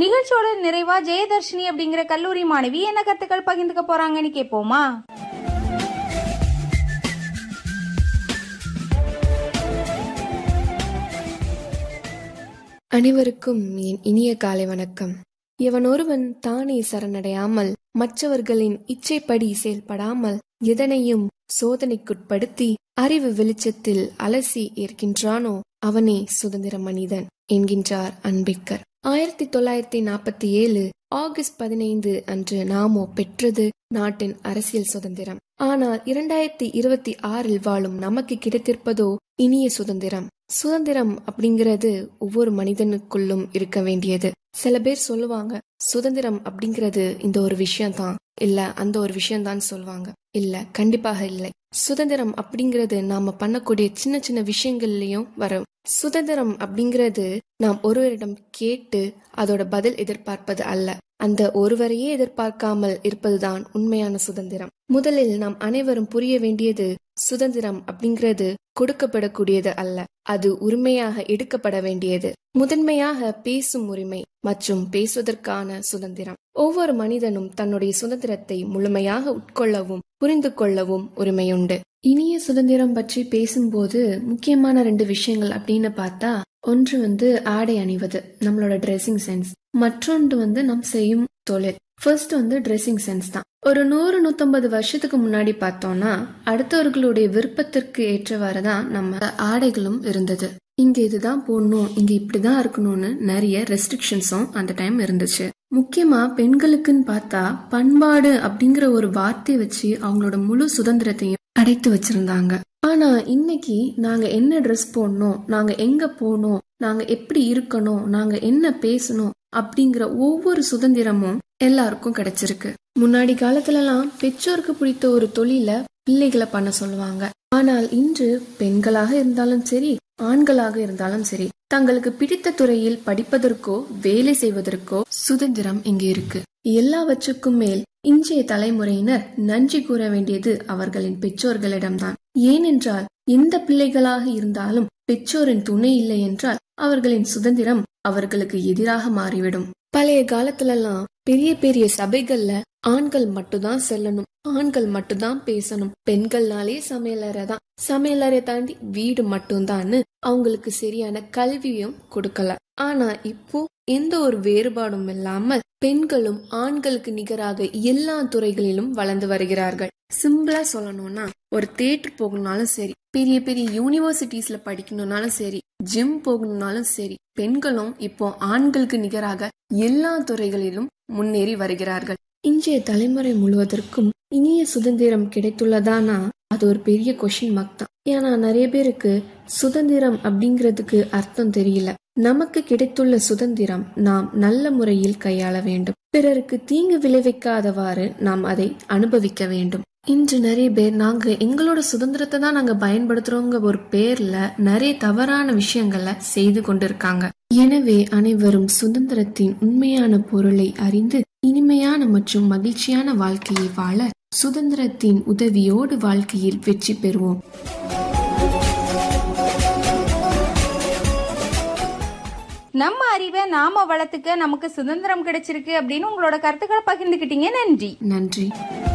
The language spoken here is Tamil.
நிகழ்ச்சியோட நிறைவா ஜெயதர்ஷினி அப்படிங்கிற கல்லூரி மாணவி என்ன கருத்துக்கள் பகிர்ந்துக்க போறாங்கன்னு கேட்போமா அனைவருக்கும் என் இனிய காலை வணக்கம் எவன் ஒருவன் தானே சரணடையாமல் மற்றவர்களின் இச்சைப்படி செயல்படாமல் எதனையும் சோதனைக்குட்படுத்தி அறிவு வெளிச்சத்தில் அலசி ஏற்கின்றானோ அவனே சுதந்திர மனிதன் என்கின்றார் அம்பேத்கர் ஆயிரத்தி தொள்ளாயிரத்தி நாற்பத்தி ஏழு ஆகஸ்ட் பதினைந்து அன்று நாமோ பெற்றது நாட்டின் அரசியல் சுதந்திரம் ஆனால் இரண்டாயிரத்தி இருபத்தி ஆறில் வாழும் நமக்கு கிடைத்திருப்பதோ இனிய சுதந்திரம் சுதந்திரம் அப்படிங்கிறது ஒவ்வொரு மனிதனுக்குள்ளும் இருக்க வேண்டியது சில பேர் சொல்லுவாங்க சுதந்திரம் அப்படிங்கிறது இந்த ஒரு விஷயம்தான் இல்ல அந்த ஒரு விஷயம்தான் சொல்லுவாங்க இல்ல கண்டிப்பாக இல்லை சுதந்திரம் அப்படிங்கிறது நாம பண்ணக்கூடிய சின்ன சின்ன விஷயங்கள்லயும் வரும் சுதந்திரம் அப்படிங்கிறது நாம் ஒருவரிடம் கேட்டு அதோட பதில் எதிர்பார்ப்பது அல்ல அந்த ஒருவரையே எதிர்பார்க்காமல் இருப்பதுதான் உண்மையான சுதந்திரம் முதலில் நாம் அனைவரும் புரிய வேண்டியது சுதந்திரம் அப்படிங்கிறது கொடுக்கப்படக்கூடியது அல்ல அது உரிமையாக எடுக்கப்பட வேண்டியது முதன்மையாக பேசும் உரிமை மற்றும் பேசுவதற்கான சுதந்திரம் ஒவ்வொரு மனிதனும் தன்னுடைய சுதந்திரத்தை முழுமையாக உட்கொள்ளவும் புரிந்து கொள்ளவும் உரிமையுண்டு இனிய சுதந்திரம் பற்றி பேசும்போது முக்கியமான ரெண்டு விஷயங்கள் அப்படின்னு பார்த்தா ஒன்று வந்து ஆடை அணிவது நம்மளோட ட்ரெஸ்ஸிங் சென்ஸ் மற்றொன்று வந்து நாம் செய்யும் தொழில் ஃபர்ஸ்ட் வந்து ட்ரெஸ்ஸிங் சென்ஸ் தான் ஒரு நூறு நூத்தம்பது வருஷத்துக்கு முன்னாடி பார்த்தோம்னா அடுத்தவர்களுடைய விருப்பத்திற்கு ஏற்றவாறு தான் நம்ம ஆடைகளும் இருந்தது இங்க இதுதான் போடணும் இங்க இப்படிதான் இருக்கணும்னு நிறைய ரெஸ்ட்ரிக்ஷன்ஸும் அந்த டைம் இருந்துச்சு முக்கியமா பெண்களுக்குன்னு பார்த்தா பண்பாடு அப்படிங்கிற ஒரு வார்த்தையை வச்சு அவங்களோட முழு சுதந்திரத்தையும் அடைத்து வச்சிருந்தாங்க ஆனா இன்னைக்கு நாங்க என்ன ட்ரெஸ் போடணும் நாங்க எங்க போகணும் நாங்க எப்படி இருக்கணும் நாங்க என்ன பேசணும் அப்படிங்கிற ஒவ்வொரு சுதந்திரமும் எல்லாருக்கும் கிடைச்சிருக்கு முன்னாடி காலத்துல எல்லாம் பெற்றோருக்கு பிடித்த ஒரு தொழில பிள்ளைகளை பண்ண சொல்லுவாங்க ஆனால் இன்று பெண்களாக இருந்தாலும் சரி ஆண்களாக இருந்தாலும் சரி தங்களுக்கு பிடித்த துறையில் படிப்பதற்கோ வேலை செய்வதற்கோ சுதந்திரம் இங்கு இருக்கு எல்லாவற்றுக்கும் மேல் இன்றைய தலைமுறையினர் நன்றி கூற வேண்டியது அவர்களின் பெற்றோர்களிடம்தான் ஏனென்றால் எந்த பிள்ளைகளாக இருந்தாலும் பெற்றோரின் துணை இல்லை என்றால் அவர்களின் சுதந்திரம் அவர்களுக்கு எதிராக மாறிவிடும் பழைய காலத்துல எல்லாம் பெரிய பெரிய சபைகள்ல ஆண்கள் மட்டும்தான் செல்லணும் ஆண்கள் மட்டும்தான் பேசணும் பெண்கள்னாலே சமையலறை தான் சமையலறை தாண்டி வீடு மட்டும்தான்னு அவங்களுக்கு சரியான கல்வியும் கொடுக்கல ஆனா இப்போ எந்த ஒரு வேறுபாடும் இல்லாமல் பெண்களும் ஆண்களுக்கு நிகராக எல்லா துறைகளிலும் வளர்ந்து வருகிறார்கள் சிம்பிளா சொல்லணும்னா ஒரு தேட்டர் போகணும்னாலும் சரி பெரிய பெரிய யூனிவர்சிட்டிஸ்ல படிக்கணும்னாலும் சரி ஜிம் போகணும்னாலும் சரி பெண்களும் இப்போ ஆண்களுக்கு நிகராக எல்லா துறைகளிலும் முன்னேறி வருகிறார்கள் இன்றைய தலைமுறை முழுவதற்கும் இனிய சுதந்திரம் கிடைத்துள்ளதானா அது ஒரு பெரிய கொஷின் மார்க் தான் ஏன்னா நிறைய பேருக்கு சுதந்திரம் அப்படிங்கிறதுக்கு அர்த்தம் தெரியல நமக்கு கிடைத்துள்ள சுதந்திரம் நாம் நல்ல முறையில் கையாள வேண்டும் பிறருக்கு தீங்கு விளைவிக்காதவாறு நாம் அதை அனுபவிக்க வேண்டும் இன்று நிறைய பேர் நாங்க எங்களோட சுதந்திரத்தை தான் நாங்க பயன்படுத்துறோங்க ஒரு பேர்ல நிறைய தவறான விஷயங்களை செய்து கொண்டிருக்காங்க எனவே அனைவரும் சுதந்திரத்தின் உண்மையான பொருளை அறிந்து இனிமையான மற்றும் மகிழ்ச்சியான வாழ்க்கையை வாழ சுதந்திரத்தின் உதவியோடு வாழ்க்கையில் வெற்றி பெறுவோம் நம்ம அறிவை நாம வளர்த்துக்க நமக்கு சுதந்திரம் கிடைச்சிருக்கு அப்படின்னு உங்களோட கருத்துக்களை பகிர்ந்துக்கிட்டீங்க நன்றி நன்றி